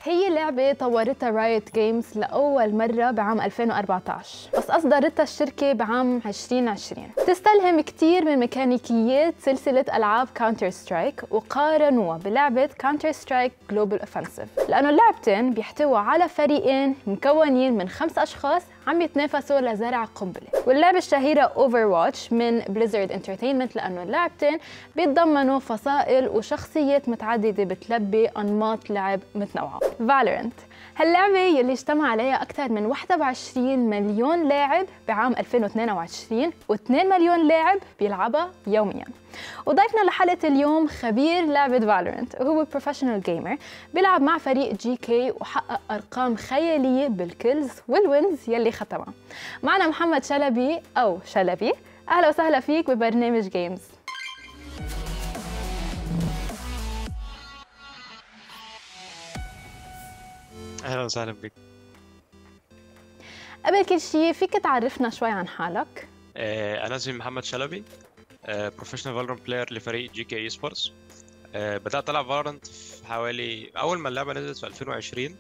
هي لعبة طورتها رايت جيمز لأول مرة بعام 2014 بس أصدرتها الشركة بعام 2020 تستلهم كتير من ميكانيكيات سلسلة ألعاب كاونتر سترايك وقارنوها بلعبة كاونتر سترايك جلوبال اوفنسيف لأنه اللعبتين بيحتووا على فريقين مكونين من خمس أشخاص عم يتنافسوا لزرع قنبلة واللعبة الشهيرة اوفر واتش من بليزرد انترتينمنت لأنه اللعبتين بيتضمنوا فصائل وشخصيات متعددة بتلبي أنماط لعب متنوعة فالورنت هاللعبة يلي اجتمع عليها أكثر من 21 مليون لاعب بعام 2022 و2 مليون لاعب بيلعبها يوميا وضيفنا لحلقة اليوم خبير لعبة فالورنت وهو بروفيشنال جيمر بيلعب مع فريق جي كي وحقق أرقام خيالية بالكيلز والوينز يلي ختمها معنا محمد شلبي أو شلبي أهلا وسهلا فيك ببرنامج جيمز اهلا وسهلا بك قبل كل شيء فيك تعرفنا شوي عن حالك آه، انا اسمي محمد شلبي بروفيشنال فالورنت بلاير لفريق جي كي اي سبورتس بدات العب فالورنت في حوالي اول ما اللعبه نزلت في 2020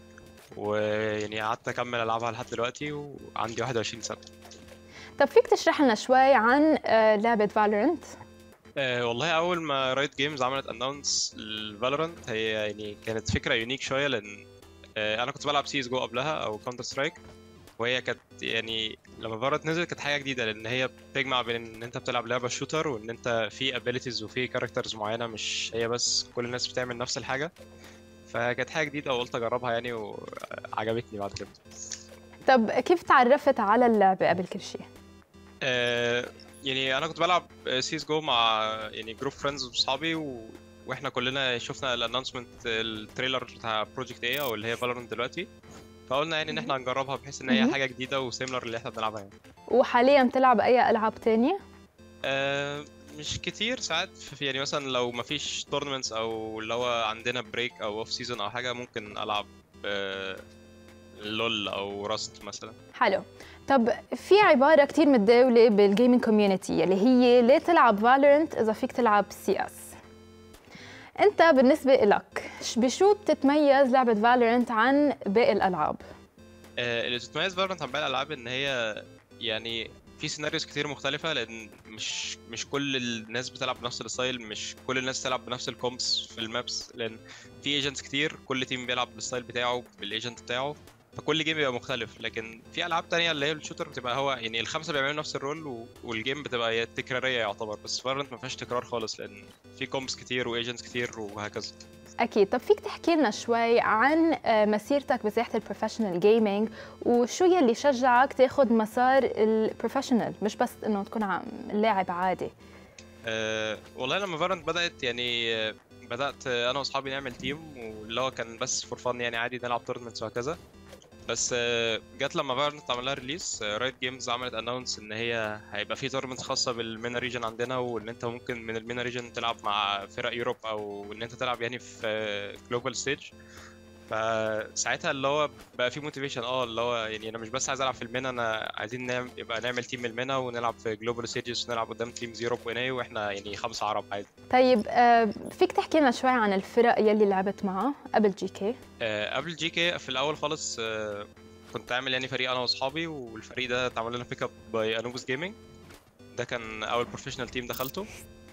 ويعني قعدت اكمل العبها لحد دلوقتي وعندي 21 سنه طب فيك تشرح لنا شوي عن آه، لعبة فالورنت أه والله اول ما رايت جيمز عملت اناونس الفالورنت هي يعني كانت فكره يونيك شويه لان أه انا كنت بلعب سيز جو قبلها او كونتر سترايك وهي كانت يعني لما فالورنت نزلت كانت حاجه جديده لان هي بتجمع بين ان انت بتلعب لعبه شوتر وان انت في ابيليتيز وفي كاركترز معينه مش هي بس كل الناس بتعمل نفس الحاجه فكانت حاجه جديده وقلت اجربها يعني وعجبتني بعد كده طب كيف تعرفت على اللعبة قبل كل شيء آه، يعني انا كنت بلعب سيس جو مع يعني جروب فريندز واصحابي و... واحنا كلنا شفنا الانونسمنت التريلر بتاع بروجكت ايه او اللي هي فالورنت دلوقتي فقلنا يعني ان احنا هنجربها بحيث ان هي مهم. حاجه جديده وسيميلر اللي احنا بنلعبها يعني وحاليا بتلعب أي ألعاب تانية آه، مش كتير ساعات في يعني مثلا لو مفيش تورنمنتس او اللي هو عندنا بريك او اوف سيزون او حاجه ممكن العب آه، لول او راست مثلا حلو طب في عبارة كتير متداولة بالجيمنج كوميونتي اللي هي ليه تلعب فالورنت إذا فيك تلعب سي اس أنت بالنسبة إلك ش- بشو بتتميز لعبة فالورنت عن باقي الألعاب؟ آه، اللي بتتميز فالورانت عن باقي الالعاب ان هي يعني في سيناريوز كتير مختلفة لأن مش مش كل الناس بتلعب بنفس الستايل مش كل الناس بتلعب بنفس الكومبس في المابس لأن في ايجنتس كتير كل تيم بيلعب بالستايل بتاعه بالايجنت بتاعه فكل جيم بيبقى مختلف لكن في ألعاب تانية اللي هي الشوتر بتبقى هو يعني الخمسة بيعملوا نفس الرول و- والجيم بتبقى هي تكرارية يعتبر بس فالورانت ما فيهاش تكرار خالص لأن في كومبس كتير وايجنتس كتير وهكذا أكيد طب فيك تحكي لنا شوي عن آه، مسيرتك بساحة البروفيشنال جيمنج وشو يلي شجعك تاخد مسار البروفيشنال مش بس إنه تكون عم لاعب عادي أه والله لما فالورانت بدأت يعني آه، بدأت آه، أنا وأصحابي نعمل تيم واللي هو كان بس فور فن يعني عادي نلعب تورنمنتس وهكذا بس آه، جت لما فالورانت عمل لها ريليس رايت جيمز عملت اناونس ان هي هيبقى في تورنمنت خاصه بالمينا ريجن عندنا وان انت ممكن من المينا ريجن تلعب مع فرق يوروب او ان انت تلعب يعني في جلوبال ستيج فساعتها اللي هو بقى في موتيفيشن اه اللي هو يعني انا مش بس عايز العب في المينا انا عايزين نعمل يبقى نعمل تيم من المينا ونلعب في جلوبال ستيجز ونلعب قدام تيمز يوروب وهنا واحنا يعني خمسه عرب عادي طيب آه، فيك تحكي لنا شوي عن الفرق يلي لعبت معها قبل جي كي؟ آه، قبل جي كي في الاول خالص آه، كنت عامل يعني فريق انا واصحابي والفريق ده اتعمل لنا بيك اب باي انوبس جيمنج ده كان اول بروفيشنال تيم دخلته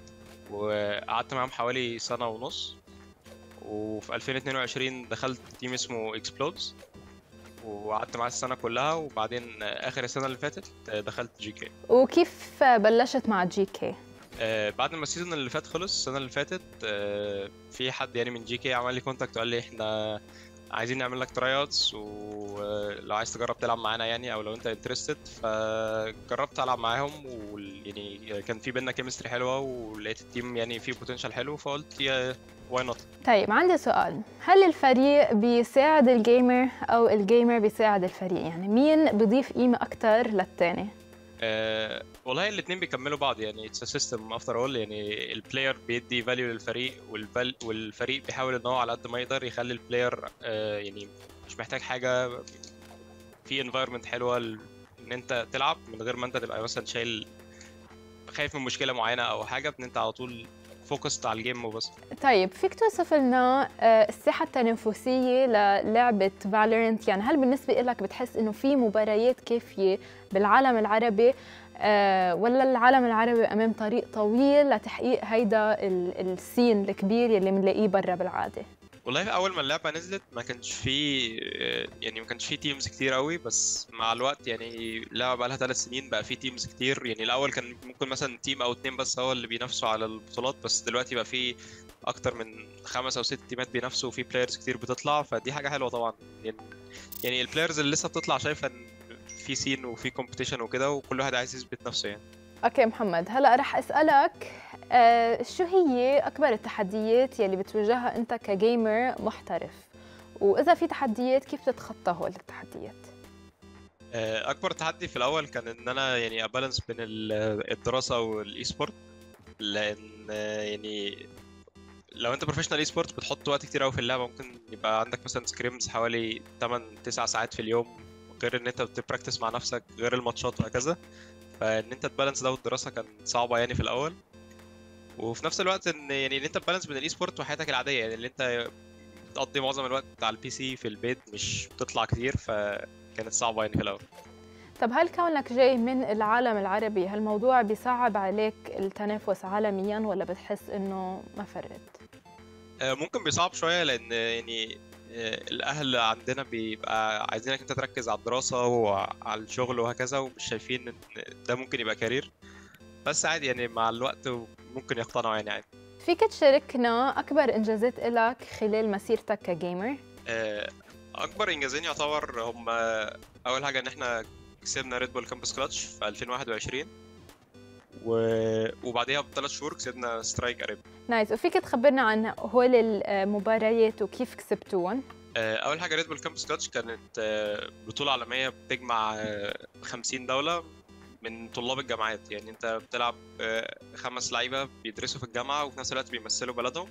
وقعدت معاهم حوالي سنه ونص وفي 2022 دخلت تيم اسمه اكسبلودز وقعدت معاه السنه كلها وبعدين آه، اخر السنه اللي فاتت آه، دخلت جي كي وكيف بلشت مع جي كي؟ آه، بعد ما السيزون اللي فات خلص السنه اللي فاتت آه، في حد يعني من جي كي عمل لي كونتاكت وقال لي احنا عايزين نعمل لك تراي اوتس ولو عايز تجرب تلعب معانا يعني او لو انت انترستد فجربت العب معاهم ويعني كان في بينا كيمستري حلوه ولقيت التيم يعني فيه بوتنشال حلو فقلت يا واي نوت طيب عندي سؤال هل الفريق بيساعد الجيمر او الجيمر بيساعد الفريق يعني مين بيضيف قيمة اكتر للتاني أه والله الاثنين بيكملوا بعض يعني اتس سيستم افتر اول يعني البلاير بيدي فاليو للفريق والفال والفريق بيحاول ان هو على قد ما يقدر يخلي البلاير أه يعني مش محتاج حاجه في انفايرمنت حلوه ل- ان انت تلعب من غير ما انت تبقى مثلا شايل خايف من مشكله معينه او حاجه ان انت على طول فوكست على الجيم وبس طيب فيك توصف لنا آه، الساحه التنافسيه للعبه فالورنت يعني هل بالنسبه لك بتحس انه في مباريات كافيه بالعالم العربي آه، ولا العالم العربي امام طريق طويل لتحقيق هيدا السين الكبير يلي بنلاقيه برا بالعاده والله في اول ما اللعبه نزلت ما كانش في يعني ما كانش في تيمز كتير قوي بس مع الوقت يعني اللعبه بقى لها ثلاث سنين بقى في تيمز كتير يعني الاول كان ممكن مثلا تيم او اتنين بس هو اللي بينافسوا على البطولات بس دلوقتي بقى في اكتر من خمس او ست تيمات بينافسوا وفي بلايرز كتير بتطلع فدي حاجه حلوه طبعا يعني, يعني البلايرز اللي لسه بتطلع شايفه ان في سين وفي كومبيتيشن وكده وكل واحد عايز يثبت نفسه يعني اوكي محمد هلا رح اسالك آه شو هي اكبر التحديات يلي بتواجهها انت كجيمر محترف واذا في تحديات كيف تتخطى هول التحديات آه، اكبر تحدي في الاول كان ان انا يعني ابالانس بين الدراسه والاي سبورت لان آه، يعني لو انت بروفيشنال اي سبورت بتحط وقت كتير قوي في اللعبه ممكن يبقى عندك مثلا سكريمز حوالي 8 9 ساعات في اليوم غير ان انت بتبراكتس مع نفسك غير الماتشات وهكذا فان انت تبالانس ده والدراسه كان صعبه يعني في الاول وفي نفس الوقت ان يعني ان انت تبالانس بين الاي سبورت وحياتك العاديه يعني اللي انت بتقضي معظم الوقت على البي سي في البيت مش بتطلع كتير فكانت صعبه يعني في الاول طب هل كونك جاي من العالم العربي هالموضوع بيصعب عليك التنافس عالميا ولا بتحس انه ما فرقت؟ آه، ممكن بيصعب شويه لان يعني آه، الاهل عندنا بيبقى عايزينك انت تركز على الدراسه وعلى الشغل وهكذا ومش شايفين ان ده ممكن يبقى كارير بس عادي يعني مع الوقت ممكن يقتنعوا يعني عادي فيك تشاركنا اكبر انجازات لك خلال مسيرتك كجيمر آه، اكبر انجازين يعتبر هم اول حاجه ان احنا كسبنا ريد بول كامبس كلاتش في 2021 و... وبعديها بثلاث شهور كسبنا سترايك قريب نايس وفيك تخبرنا عن هول المباريات وكيف كسبتوهم آه، اول حاجه ريد بول كامبس كلاتش كانت آه، بطوله عالميه بتجمع 50 دوله من طلاب الجامعات يعني انت بتلعب خمس لعيبه بيدرسوا في الجامعه وفي نفس الوقت بيمثلوا بلدهم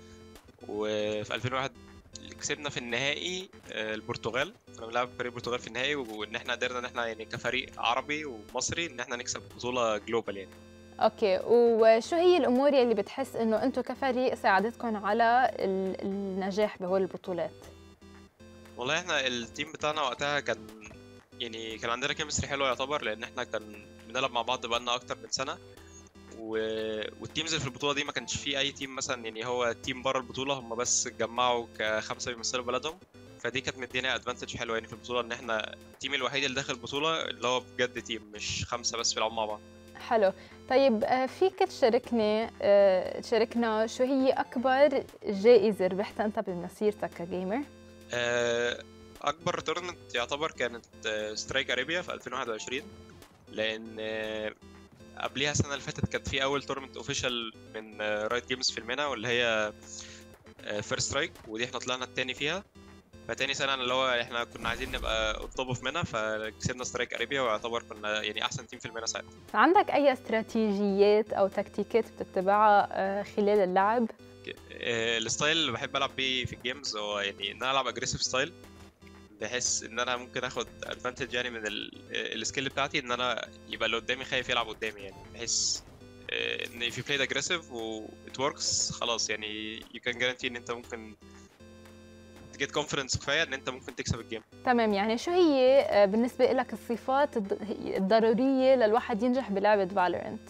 وفي 2001 كسبنا في النهائي آه، البرتغال كنا بنلعب فريق البرتغال في النهائي وان احنا قدرنا ان احنا يعني كفريق عربي ومصري ان احنا نكسب بطوله جلوبال يعني اوكي وشو هي الامور اللي بتحس انه انتم كفريق ساعدتكم على النجاح بهول البطولات والله احنا التيم بتاعنا وقتها كان يعني كان عندنا كيمستري حلوه يعتبر لان احنا كان بنلعب مع بعض بقالنا اكتر من سنه و... والتيمز اللي في البطوله دي ما كانش في اي تيم مثلا يعني هو تيم بره البطوله هم بس اتجمعوا كخمسه بيمثلوا بلدهم فدي كانت مدينا ادفانتج حلوه يعني في البطوله ان احنا التيم الوحيد اللي داخل البطوله اللي هو بجد تيم مش خمسه بس بيلعبوا مع بعض حلو طيب آه، فيك تشاركني آه، تشاركنا شو هي اكبر جائزه ربحتها انت بمسيرتك كجيمر آه، اكبر تورنمنت يعتبر كانت سترايك اريبيا في 2021 لان قبليها السنه اللي فاتت كانت في اول تورنمنت اوفيشال من رايت جيمز في المينا واللي هي فيرست سترايك ودي احنا طلعنا التاني فيها فتاني سنه اللي هو احنا كنا عايزين نبقى الطب في مينا فكسبنا سترايك اريبيا ويعتبر كنا يعني احسن تيم في المينا ساعتها عندك اي استراتيجيات او تكتيكات بتتبعها آه، خلال اللعب آه، الستايل اللي بحب العب بيه في الجيمز هو يعني ان انا العب اجريسيف ستايل بحس ان انا ممكن اخد ادفانتج يعني من السكيل بتاعتي ان انا يبقى اللي قدامي خايف يلعب قدامي يعني بحس آه، ان if you played aggressive و it works خلاص يعني you can guarantee ان انت ممكن تجيت كونفدنس كفايه ان انت ممكن تكسب الجيم تمام يعني شو هي آه، بالنسبه لك الصفات الضروريه للواحد ينجح بلعبه فالورنت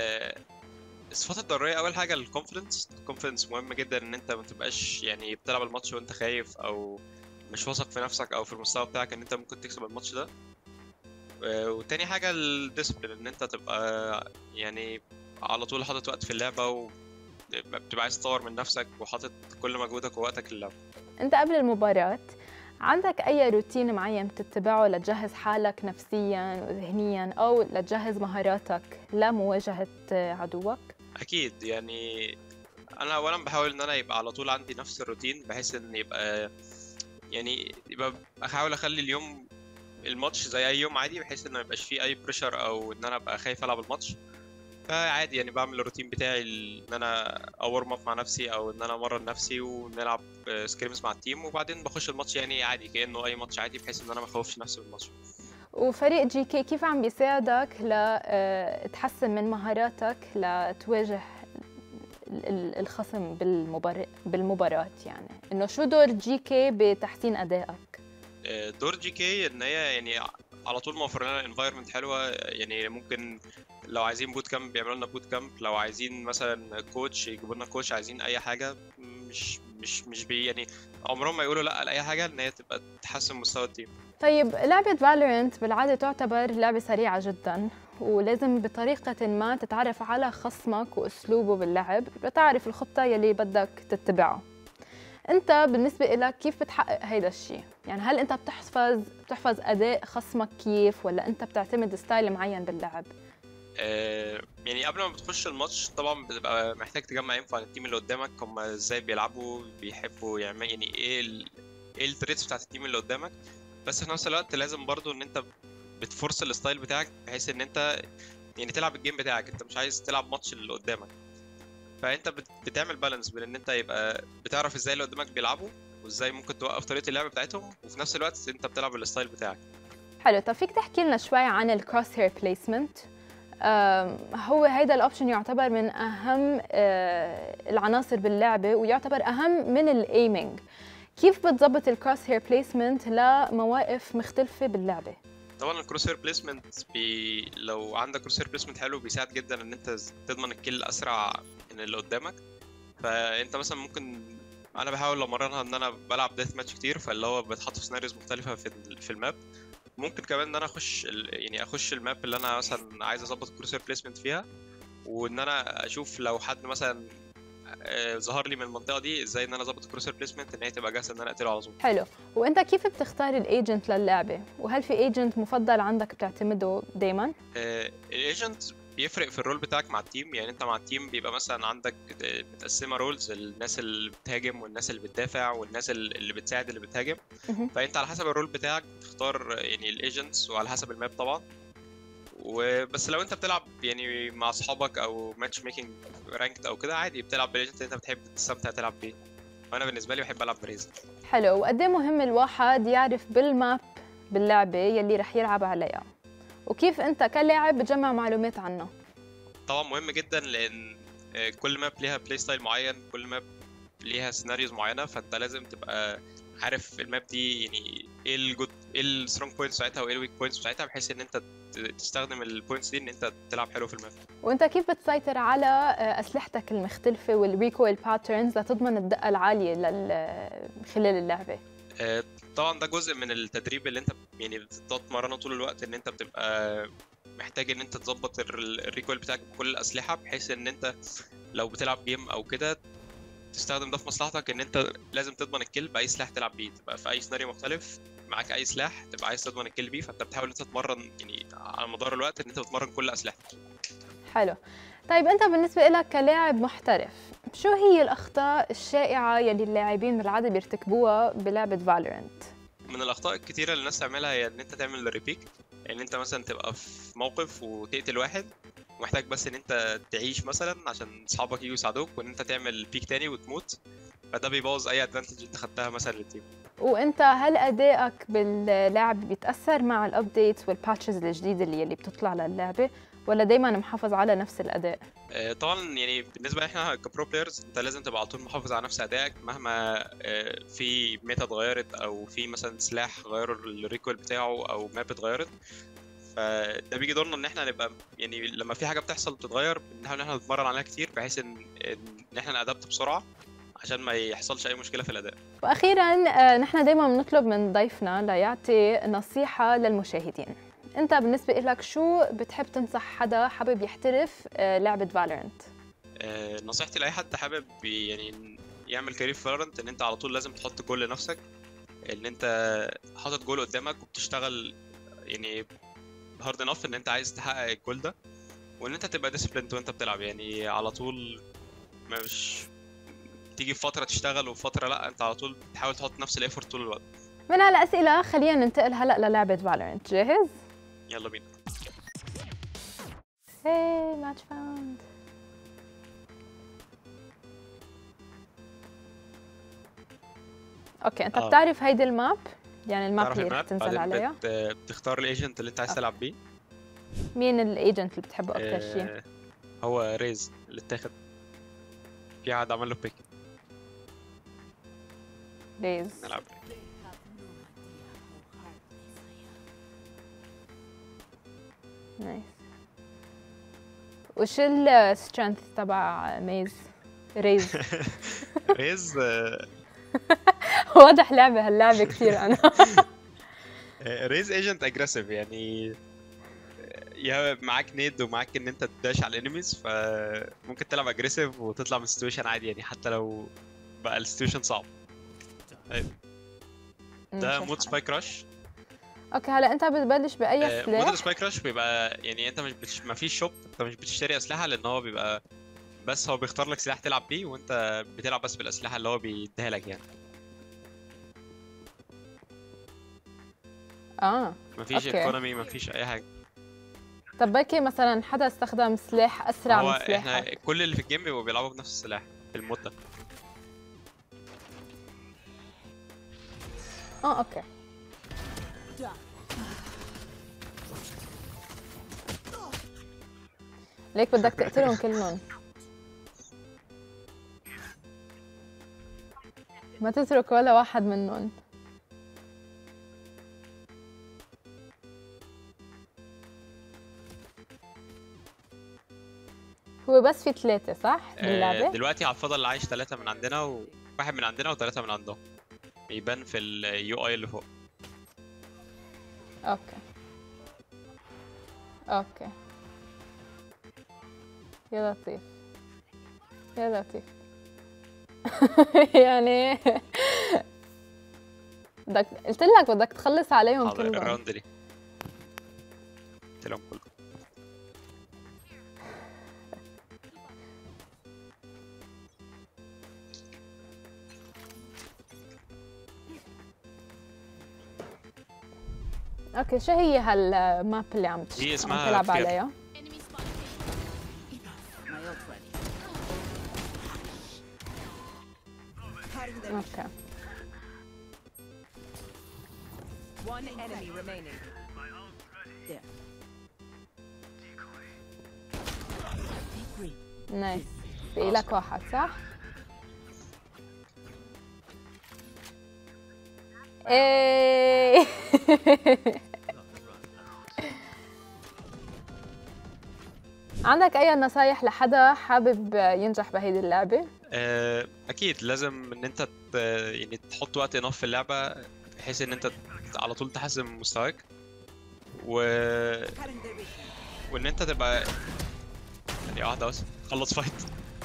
الصفات الضروريه اول حاجه الكونفدنس الكونفدنس مهم جدا ان انت ما تبقاش يعني بتلعب الماتش وانت خايف او مش واثق في نفسك او في المستوى بتاعك ان انت ممكن تكسب الماتش ده آه، وتاني حاجه الديسبلين ان انت تبقى يعني على طول حاطط وقت في اللعبه وبتبقى عايز تطور من نفسك وحاطط كل مجهودك ووقتك للعبه انت قبل المباراه عندك اي روتين معين بتتبعه لتجهز حالك نفسيا وذهنيا او لتجهز مهاراتك لمواجهه عدوك اكيد يعني انا اولا بحاول ان انا يبقى على طول عندي نفس الروتين بحيث ان يبقى يعني يبقى احاول اخلي اليوم الماتش زي اي يوم عادي بحيث ان ما يبقاش فيه اي بريشر او ان انا ابقى خايف العب الماتش فعادي يعني بعمل الروتين بتاعي ان انا اورم اب مع نفسي او ان انا امرن نفسي ونلعب سكريمز مع التيم وبعدين بخش الماتش يعني عادي كانه اي ماتش عادي بحيث ان انا ما اخوفش نفسي من الماتش وفريق جي كي كيف عم بيساعدك لتحسن آه، من مهاراتك لتواجه ال- الخصم بالمباراة بالمباراة يعني انه شو دور جي كي بتحسين ادائك آه، دور جي كي ان هي يعني على طول موفر لنا انفايرمنت حلوه يعني ممكن لو عايزين بوت كامب بيعملوا لنا بوت كامب لو عايزين مثلا كوتش يجيبوا لنا كوتش عايزين اي حاجه مش مش مش بي يعني عمرهم ما يقولوا لا لاي حاجه ان هي تبقى تحسن مستوى التيم طيب لعبة فالورنت بالعادة تعتبر لعبة سريعة جدا ولازم بطريقة ما تتعرف على خصمك وأسلوبه باللعب لتعرف الخطة يلي بدك تتبعها أنت بالنسبة لك كيف بتحقق هيدا الشيء؟ يعني هل أنت بتحفظ بتحفظ أداء خصمك كيف ولا أنت بتعتمد ستايل معين باللعب؟ آه، يعني قبل ما بتخش الماتش طبعا بتبقى محتاج تجمع انفو عن التيم اللي قدامك هم ازاي بيلعبوا بيحبوا يعني يعني ايه ال... ايه التريتس بتاعت التيم اللي قدامك بس في نفس الوقت لازم برضو ان انت بتفرص الستايل بتاعك بحيث ان انت يعني تلعب الجيم بتاعك انت مش عايز تلعب ماتش اللي قدامك فانت بت... بتعمل بالانس بين ان انت يبقى بتعرف ازاي اللي قدامك بيلعبوا وازاي ممكن توقف طريقه اللعب بتاعتهم وفي نفس الوقت انت بتلعب الستايل بتاعك حلو طب فيك تحكي لنا شوي عن الكروس هير بليسمنت هو هيدا الاوبشن يعتبر من اهم آه، العناصر باللعبه ويعتبر اهم من الايمينج كيف بتظبط الكروس هير بليسمنت لمواقف مختلفه باللعبه طبعا الكروس هير بليسمنت بي... لو عندك كروس هير بليسمنت حلو بيساعد جدا ان انت تضمن الكل اسرع من اللي قدامك فانت مثلا ممكن انا بحاول امرنها ان انا بلعب ديث ماتش كتير فاللي هو بتحط في سيناريوز مختلفه في ال- في الماب ممكن كمان ان انا اخش ال... يعني اخش الماب اللي انا مثلا عايز اظبط الكروس هير بليسمنت فيها وان انا اشوف لو حد مثلا آه، ظهر لي من المنطقه دي ازاي ان انا اظبط الكروس هير بليسمنت ان هي تبقى جاهزه ان انا اقتله على طول حلو وانت كيف بتختار الايجنت للعبه وهل في ايجنت مفضل عندك بتعتمده دائما الايجنت بيفرق في الرول بتاعك مع التيم يعني انت مع التيم بيبقى مثلا عندك متقسمه رولز الناس اللي بتهاجم والناس اللي بتدافع والناس اللي بتساعد اللي بتهاجم مهم. فانت على حسب الرول بتاعك بتختار يعني الايجنتس وعلى حسب الماب طبعا وبس لو انت بتلعب يعني مع اصحابك او ماتش ميكنج رانكد او كده عادي بتلعب بالايجنت اللي انت بتحب تستمتع تلعب بيه وانا بالنسبه لي بحب العب بريزر حلو وقد ايه مهم الواحد يعرف بالماب باللعبه يلي رح يلعب عليها وكيف انت كلاعب بتجمع معلومات عنها طبعا مهم جدا لان آه، كل ماب ليها بلاي ستايل معين كل ماب ليها سيناريوز معينه فانت لازم تبقى عارف الماب دي يعني ايه الجود ايه السترونج بوينتس بتاعتها وايه الويك بوينتس بتاعتها بحيث ان انت ت- تستخدم البوينتس دي ان انت تلعب حلو في الماب وانت كيف بتسيطر على آه، اسلحتك المختلفه والريكويل باترنز لتضمن الدقه العاليه لل... خلال اللعبه آه، طبعا ده جزء من التدريب اللي انت يعني بتقعد تمرنه طول الوقت ان انت بتبقى محتاج ان انت تظبط ال- الريكويل بتاعك بكل الاسلحه بحيث ان انت لو بتلعب جيم او كده تستخدم ده في مصلحتك ان انت لازم تضمن الكل باي سلاح تلعب بيه تبقى في اي سيناريو مختلف معاك اي سلاح تبقى عايز تضمن الكل بيه فانت بتحاول ان انت تتمرن يعني على مدار الوقت ان انت بتمرن كل اسلحتك حلو طيب انت بالنسبه لك كلاعب محترف شو هي الاخطاء الشائعه يلي اللاعبين بالعاده بيرتكبوها بلعبه فالورنت من الاخطاء الكتيره اللي الناس تعملها هي ان انت تعمل ريبيك ان انت مثلا تبقى في موقف وتقتل واحد محتاج بس ان انت تعيش مثلا عشان اصحابك يجوا يساعدوك وان انت تعمل بيك تاني وتموت فده بيبوظ اي ادفانتج انت خدتها مثلا للتيم وانت هل ادائك باللعب بيتاثر مع الابديتس والباتشز الجديده اللي يلي بتطلع للعبه ولا دايما محافظ على نفس الاداء آه، طبعا يعني بالنسبه لنا احنا كبرو بلايرز انت لازم تبقى على طول محافظ على نفس ادائك مهما آه، في ميتا اتغيرت او في مثلا سلاح غيروا الريكويل بتاعه او ماب اتغيرت فده بيجي دورنا ان احنا نبقى يعني لما في حاجه بتحصل بتتغير بنحاول ان احنا نتمرن عليها كتير بحيث ان ان احنا نادبت بسرعه عشان ما يحصلش اي مشكله في الاداء واخيرا آه، نحن دائما بنطلب من ضيفنا ليعطي نصيحه للمشاهدين انت بالنسبه لك شو بتحب تنصح حدا حابب يحترف آه، لعبه فالورنت آه، نصيحتي لاي حد حابب ي- يعني يعمل كارير في فالورنت ان انت على طول لازم تحط جول لنفسك ان انت حاطط جول قدامك وبتشتغل يعني هارد انف ان انت عايز تحقق الجول ده وان انت تبقى ديسيبليند وانت بتلعب يعني على طول مش تيجي في فتره تشتغل وفي فتره لا انت على طول بتحاول تحط نفس الايفورت طول الوقت من هالاسئله خلينا ننتقل هلا للعبه فالورنت جاهز يلا بينا هي ماتش فاوند اوكي انت آه. بتعرف هيدي الماب يعني الماب تعرف اللي رح الماب تنزل بعدين عليها بت... بتختار الايجنت اللي انت عايز أوكي. تلعب بيه مين الايجنت اللي بتحبه اكثر شيء آه، هو ريز اللي اتاخد في حد عمل له بيك ريز نلعب نايس وش السترينث تبع ميز ريز ريز آه، واضح لعبة هاللعبة كثير أنا ريز ايجنت اجريسيف يعني يا معاك نيد ومعاك ان انت تداش على الانيميز فممكن تلعب اجريسيف وتطلع من السيتويشن عادي يعني حتى لو بقى السيتويشن صعب ده مش مود عارفة. سبايك رش اوكي هلا انت بتبلش بأي آه، مود سلاح السبايك رش بيبقى يعني انت مش بتش... ما فيش شوب انت مش بتشتري اسلحه لان هو بيبقى بس هو بيختار لك سلاح تلعب بيه وانت بتلعب بس بالاسلحه اللي هو بيديها لك يعني اه ما فيش أوكي. ايكونومي ما فيش اي حاجه طب بكي مثلا حدا استخدم سلاح اسرع هو من احنا سلاحك كل اللي في الجيم بيبقوا بيلعبوا بنفس السلاح في المود ده اه اوكي ليك بدك تقتلهم كلهم ما تترك ولا واحد منهم هو بس في ثلاثة صح آه، باللعبة؟ دلوقتي على الفضل اللي عايش ثلاثة من عندنا وواحد من عندنا وثلاثة من عندهم بيبان في اليو اي اللي فوق اوكي اوكي يا لطيف يا لطيف يعني بدك قلت لك بدك تخلص عليهم حاضر كلهم الراوند دي قلت لهم كلهم اوكي شو هي هالماب اللي عم تش- دي عم اسمها تلعب فير. عليها؟ Enemy spotted. My ult ready. اوكي One enemy remaining. There. نايس بقي لك واحد صح؟ ايه عندك اي نصايح لحدا حابب ينجح بهيدي اللعبة؟ آه، اكيد لازم ان انت ت- يعني تحط وقت انف في اللعبة بحيث ان انت على طول تحسن من مستواك و... وان انت تبقى يعني واحدة بس خلص فايت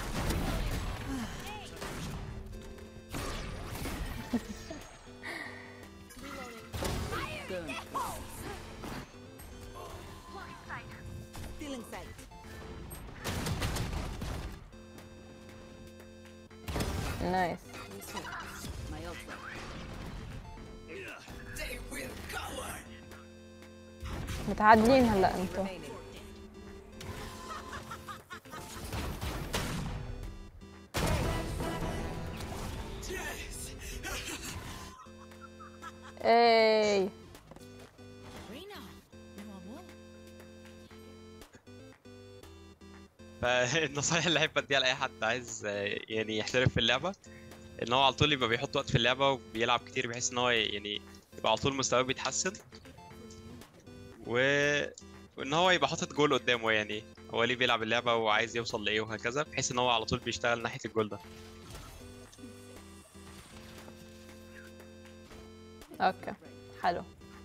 Burn. Stealing sight. نايس My ult ready. متعادلين هلا انتو Remaining. ايه Reina, meu amor. فالنصايح اللي احب اديها لاي حد عايز آه، يعني يحترف في اللعبه ان هو على طول يبقى بيحط وقت في اللعبه وبيلعب كتير بحيث ان هو يعني يبقى على طول مستواه بيتحسن و... وان هو يبقى حاطط جول قدامه يعني هو ليه بيلعب اللعبه وعايز يوصل لايه وهكذا بحيث ان هو على طول بيشتغل ناحيه الجول ده اوكي حلو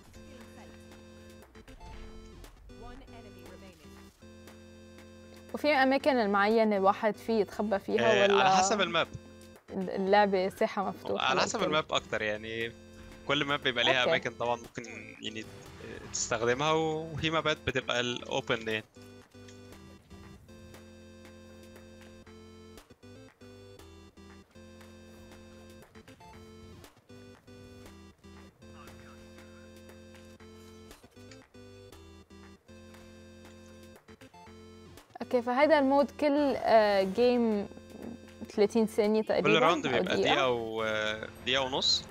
One enemy remaining. وفي اماكن المعينة الواحد فيه يتخبى فيها آه، ولا على حسب الماب اللعبة ساحة مفتوحة على حسب للكل؟ الماب اكتر يعني كل ماب بيبقى ليها أوكي. اماكن طبعا ممكن يعني تستخدمها وفي مابات بتبقى الاوبن يعني اوكي فهيدا المود كل جيم 30 ثانية تقريبا كل راوند أو بيبقى دقيقة و دقيقة ونص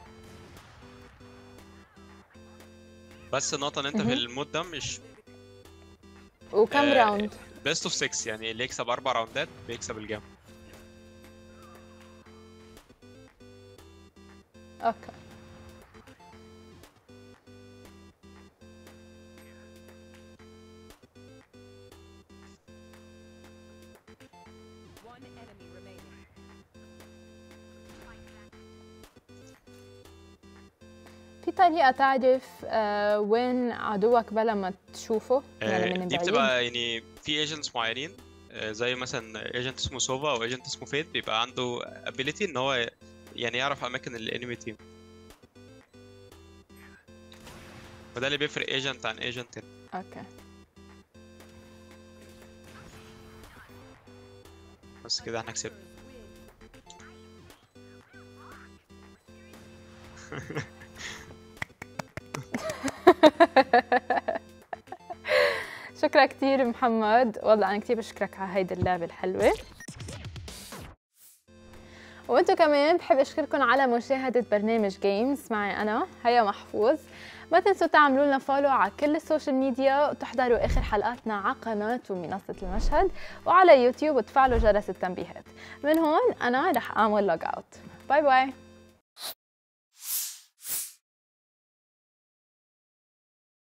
بس النقطة ان انت مهم. في المود ده مش وكم آه، راوند؟ بيست اوف 6 يعني اللي يكسب اربع راوندات بيكسب الجيم اوكي One enemy remaining. في طريقة تعرف آه وين عدوك بلا ما تشوفه يعني آه، من دي بعيد بتبقى يعني في ايجنتس معينين آه، زي مثلا ايجنت اسمه سوفا او ايجنت اسمه فيت بيبقى عنده ابيليتي ان هو يعني يعرف اماكن الانمي تيم وده اللي بيفرق ايجنت عن ايجنت اوكي بس كده احنا كسبنا شكرا كثير محمد والله انا كثير بشكرك على هيدي اللعبه الحلوه وانتم كمان بحب اشكركم على مشاهده برنامج جيمز معي انا هيا محفوظ ما تنسوا تعملوا لنا فولو على كل السوشيال ميديا وتحضروا اخر حلقاتنا على قناه ومنصه المشهد وعلى يوتيوب وتفعلوا جرس التنبيهات من هون انا رح اعمل لوج اوت باي باي